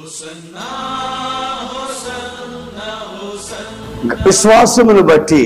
విశ్వాసమును బట్టి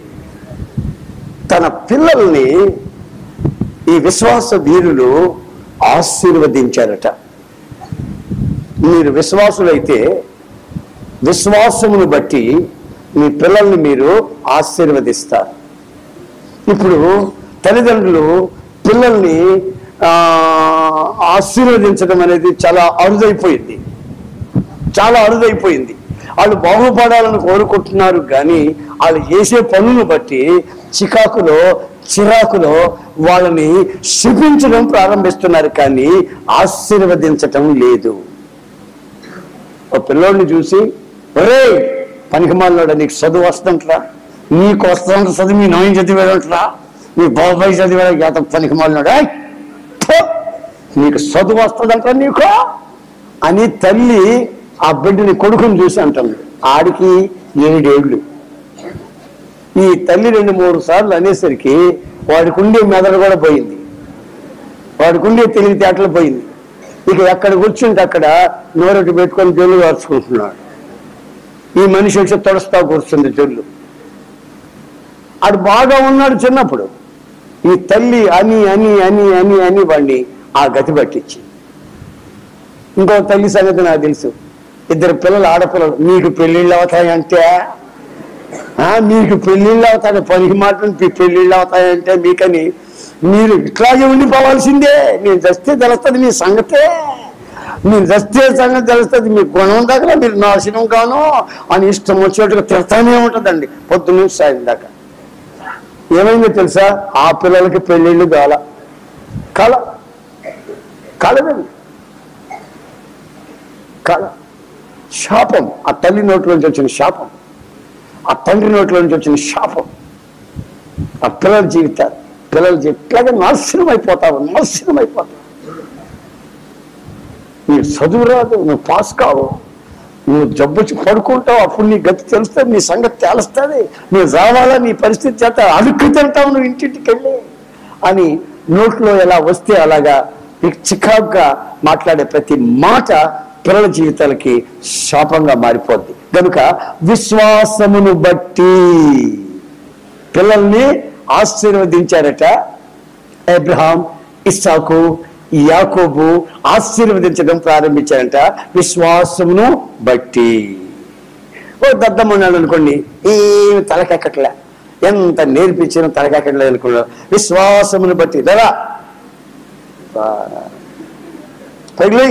తన పిల్లల్ని ఈ విశ్వాస వీరులు ఆశీర్వదించారట మీరు విశ్వాసులైతే విశ్వాసమును బట్టి మీ పిల్లల్ని మీరు ఆశీర్వదిస్తారు ఇప్పుడు తల్లిదండ్రులు పిల్లల్ని ఆ, ఆశీర్వదించడం అనేది చాలా అరుదైపోయింది చాలా అరుదైపోయింది వాళ్ళు బాగుపడాలని కోరుకుంటున్నారు కానీ వాళ్ళు చేసే పనులను బట్టి చికాకులో చిరాకులో వాళ్ళని శిపించడం ప్రారంభిస్తున్నారు కానీ ఆశీర్వదించటం లేదు ఒక పిల్లోడిని చూసి ఒరే పనికి మాలోడా నీకు చదువు వస్తుంటరా నీకు వస్తుంట చదువు మీ నాయన చదివేదంటరా మీ బాబాయ్ చదివేదా జాత పనికి మాలోడా నీకు చదువు వస్తుందంట నీకు అని తల్లి ఆ బిడ్డని కొడుకుని చూసి అంటుంది ఆడికి ఏడేళ్ళు ఈ తల్లి రెండు మూడు సార్లు అనేసరికి వాడికి ఉండే మెదడు కూడా పోయింది వాడికి ఉండే తెలివితేటలు పోయింది ఇక ఎక్కడ కూర్చుంటే అక్కడ నోరటి పెట్టుకొని జొల్లు వార్చుకుంటున్నాడు ఈ మనిషి వచ్చి తొడస్తా కూర్చుంది జొల్లు ఆడు బాగా ఉన్నాడు చిన్నప్పుడు ఈ తల్లి అని అని అని అని అని వాడిని ఆ గతి పట్టించి ఇంకో తల్లి సంగతి నాకు తెలుసు ఇద్దరు పిల్లలు ఆడపిల్లలు మీకు పెళ్ళిళ్ళు అవుతాయంటే ఆ, మీకు పెళ్ళిళ్ళు అవుతాయి పనికి మాటలు మీ పెళ్ళిళ్ళు అవుతాయంటే మీకని మీరు ఇట్లాగే ఉండిపోవాల్సిందే నేను చస్తే తెలుస్తుంది మీ సంగతే మీరు చస్తే సంగతి తెలుస్తుంది మీ గుణం దగ్గర మీరు నాశనం కాను అని ఇష్టం వచ్చేట్టుగా తిడతానే ఉంటుందండి పొద్దున్న నుంచి సాయం దాకా ఏమైందో తెలుసా ఆ పిల్లలకి పెళ్ళిళ్ళు కాల కళ కలదండి కళ శాపం ఆ తల్లి నోట్లోంచి వచ్చిన శాపం ఆ తండ్రి నోట్లోంచి వచ్చిన శాపం ఆ పిల్లల జీవితాలు పిల్లల ఎట్లాగే నాశనం అయిపోతావు నాశనం అయిపోతావు నీకు చదువు రాదు నువ్వు పాస్ కావు నువ్వు జబ్బొచ్చి పడుకుంటావు అప్పుడు నీ గతి తెలుస్తుంది నీ సంగతి తేలుస్తుంది నువ్వు రావాలా నీ పరిస్థితి చేత అడుక్కు తింటావు నువ్వు ఇంటింటికి వెళ్ళి అని నోట్లో ఎలా వస్తే అలాగా నీకు చికాగ్గా మాట్లాడే ప్రతి మాట పిల్లల జీవితాలకి శాపంగా మారిపోద్ది కనుక విశ్వాసమును బట్టి పిల్లల్ని ఆశీర్వదించారట అబ్రహాం ఇస్సాకు యాకోబు ఆశీర్వదించడం ప్రారంభించారంట విశ్వాసమును బట్టి ఓ దద్దమ్మ ఉన్నాడు అనుకోండి ఏమి తలకెక్కట్లే ఎంత నేర్పించినా తలకెక్కట్లేదు అనుకున్నాడు విశ్వాసమును బట్టి లేదా పగిలి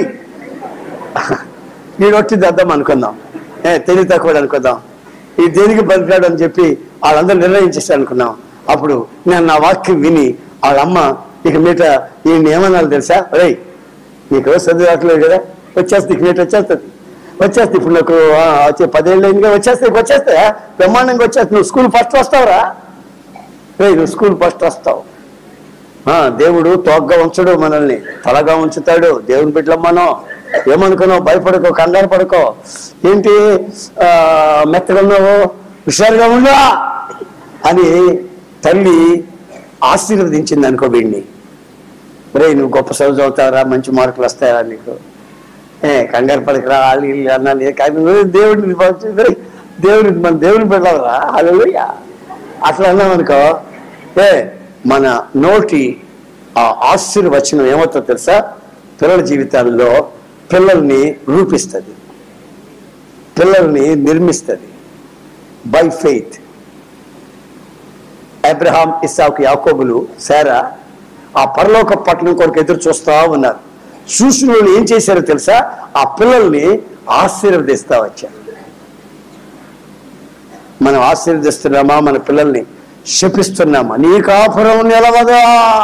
వీడు వచ్చి దద్దం అనుకుందాం ఏ తెలివి తక్కువ అనుకుందాం ఈ దేనికి బతికాడు అని చెప్పి వాళ్ళందరూ నిర్ణయించేసారు అనుకున్నాం అప్పుడు నేను నా వాక్యం విని వాళ్ళ అమ్మ ఇక మీట ఈయన ఏమన్నారు తెలుసా రే నీకు చదువు రావట్లేదు కదా వచ్చేస్తుంది ఇక మీట వచ్చేస్తుంది వచ్చేస్తుంది ఇప్పుడు నాకు ఆ, వచ్చే పదేళ్ళు అయిందిగా వచ్చేస్తాయి వచ్చేస్తా బ్రహ్మాండంగా వచ్చేస్తుంది నువ్వు స్కూల్ ఫస్ట్ వస్తావురా రే నువ్వు స్కూల్ ఫస్ట్ వస్తావు ఆ, దేవుడు తోగ్గా ఉంచడు మనల్ని తలగా ఉంచుతాడు దేవుని బిడ్డలం మనం ఏమనుకున్నావు భయపడుకో కంగారు పడుకో ఏంటి ఆ, మెత్తగా ఉన్నావు హుషారుగా ఉండా అని తల్లి ఆశీర్వదించింది అనుకో వీడిని రే నువ్వు గొప్ప చదువు చదువుతావరా మంచి మార్కులు వస్తాయా నీకు ఏ కంగారు పడకరా వాళ్ళు వీళ్ళు అన్నాను కానీ నువ్వు దేవుడిని పంపించి, దేవుడిని మన దేవుని పెట్టాలరా హల్లెలూయా అట్లా అన్నామనుకో ఏ మన నోటి ఆ ఆశీర్వచనం ఏమవుతుందో తెలుసా పిల్లల జీవితాల్లో పిల్లల్ని రూపిస్తుంది పిల్లల్ని నిర్మిస్తుంది బై ఫెయిత్ అబ్రహాం ఇస్సాకు యాకోబులు సారా ఆ పరలోక పట్టణం కొరకు ఎదురు చూస్తా ఉన్నారు చూసిన వాళ్ళు ఏం చేశారో తెలుసా ఆ పిల్లల్ని ఆశీర్వదిస్తా వచ్చారు మనం ఆశీర్వదిస్తున్నామా మన పిల్లల్ని శపిస్తున్నామా నీ కాపురం నిలవదా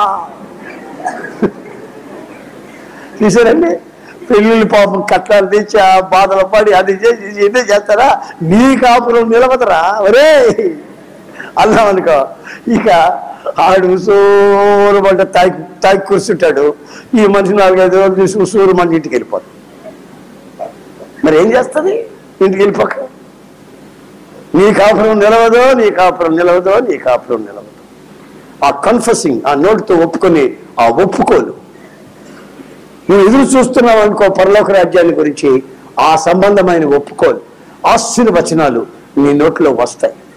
చూసారండి పెళ్ళిళ్ళు పాపం కట్టాలు తెచ్చి ఆ బాధలు పడి అది చేసి ఇదే చేస్తారా నీ కాపురం నిలవదరా ఒరే అన్నాం అనుకో ఇక ఆడు సూరు మంట తాకి తాకి కూర్చుంటాడు ఈ మనిషి నాలుగైదు రోజులు చూసి సూరు మంట ఇంటికి వెళ్ళిపోతాడు మరి ఏం చేస్తుంది ఇంటికి వెళ్ళిపోక నీ కాపురం నిలవదో నీ కాపురం నిలవదో నీ కాపురం నిలవదు ఆ కన్ఫసింగ్ ఆ నోటితో ఒప్పుకొని ఆ ఒప్పుకోలు నువ్వు ఎదురు చూస్తున్నావు అనుకో పరలోక రాజ్యాన్ని గురించి ఆ సంబంధమైన ఒప్పుకోలు ఆశీర్వచనాలు నీ నోట్లో వస్తాయి